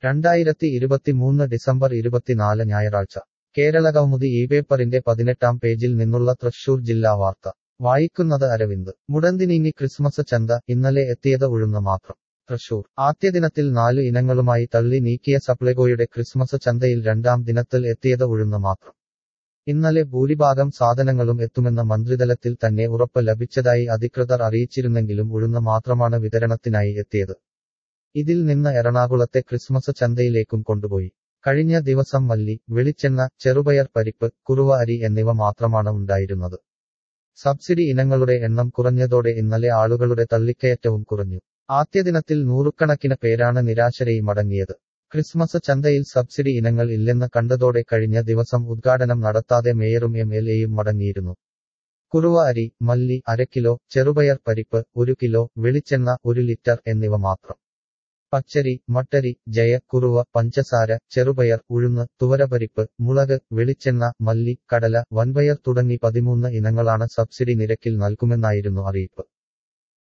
രണ്ടായിരത്തി ഇരുപത്തിമൂന്ന് ഡിസംബർ ഇരുപത്തിനാല് ഞായറാഴ്ച കേരള കൗമുദി ഈ പേപ്പറിന്റെ പതിനെട്ടാം പേജിൽ നിന്നുള്ള തൃശൂർ ജില്ലാ വാർത്ത വായിക്കുന്നത് അരവിന്ദ് മുടന്തിനീങ്ങി ക്രിസ്മസ് ചന്ത ഇന്നലെ എത്തിയത് ഉഴുന്ന് മാത്രം തൃശൂർ ആദ്യ ദിനത്തിൽ നാല് ഇനങ്ങളുമായി തള്ളി നീക്കിയ സപ്ലൈകോയുടെ ക്രിസ്മസ് ചന്തയിൽ രണ്ടാം ദിനത്തിൽ എത്തിയത് ഉഴുന്ന് മാത്രം ഇന്നലെ ഭൂരിഭാഗം സാധനങ്ങളും എത്തുമെന്ന മന്ത്രിതലത്തിൽ തന്നെ ഉറപ്പ് ലഭിച്ചതായി അധികൃതർ അറിയിച്ചിരുന്നെങ്കിലും ഉഴുന്ന് മാത്രമാണ് വിതരണത്തിനായി എത്തിയത് ഇതിൽ നിന്ന് എറണാകുളത്തെ ക്രിസ്മസ് ചന്തയിലേക്കും കൊണ്ടുപോയി കഴിഞ്ഞ ദിവസം മല്ലി വെളിച്ചെണ്ണ ചെറുപയർ പരിപ്പ് കുറുവ അരി എന്നിവ മാത്രമാണ് ഉണ്ടായിരുന്നത് സബ്സിഡി ഇനങ്ങളുടെ എണ്ണം കുറഞ്ഞതോടെ ഇന്നലെ ആളുകളുടെ തള്ളിക്കയറ്റവും കുറഞ്ഞു ആദ്യ ദിനത്തിൽ നൂറുകണക്കിന് പേരാണ് നിരാശരായി മടങ്ങിയത് ക്രിസ്മസ് ചന്തയിൽ സബ്സിഡി ഇനങ്ങൾ ഇല്ലെന്ന് കണ്ടതോടെ കഴിഞ്ഞ ദിവസം ഉദ്ഘാടനം നടത്താതെ മേയറും എം എൽ എയും മടങ്ങിയിരുന്നു കുറുവ അരി മല്ലി അര കിലോ ചെറുപയർ പരിപ്പ് ഒരു കിലോ വെളിച്ചെണ്ണ ഒരു ലിറ്റർ എന്നിവ മാത്രം പച്ചരി മട്ടരി ജയ കുറുവ പഞ്ചസാര ചെറുപയർ ഉഴുന്ന് തുവരപരിപ്പ് മുളക് വെളിച്ചെണ്ണ മല്ലി കടല വൻപയർ തുടങ്ങി പതിമൂന്ന് ഇനങ്ങളാണ് സബ്സിഡി നിരക്കിൽ നൽകുമെന്നായിരുന്നു അറിയിപ്പ്